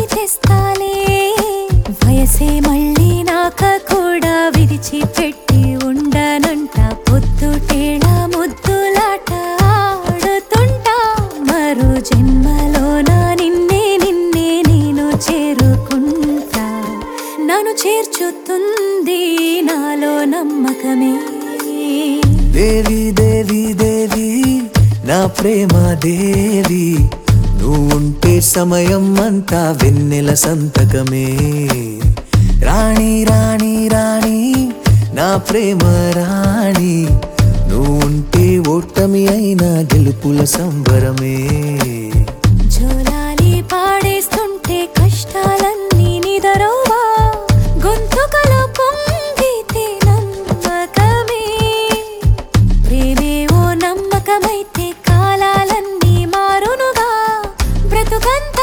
తెస్తాలే వయసే మళ్ళీ నాక కూడా విడిచిపెట్టి ఉండనంట పొద్దుటేళ ముద్దులాట ఆడుతుంటా మరో జన్మలోన నిన్నే నిన్నే నేను చేరుకుంటా నన్ను చేర్చుతుంది నాలో నమ్మకమే దేవి దేవి దేవి నా ప్రేమ దేవి నువ్వుంటే సమయం అంతా వెన్నెల సంతకమే రాణి రాణి రాణి నా ప్రేమ రాణి నువ్వుంటే ఓటమి అయినా గెలుపుల సంబరమే జోలాలి పాడేస్తుంటే కష్టాలన్నీ నిదరోవా గొంతుకలో పొంగితే నమ్మకమే ప్రేమే ఓ నమ్మకమైతే కాలాలన్నీ మారునుగా బ్రతుకంత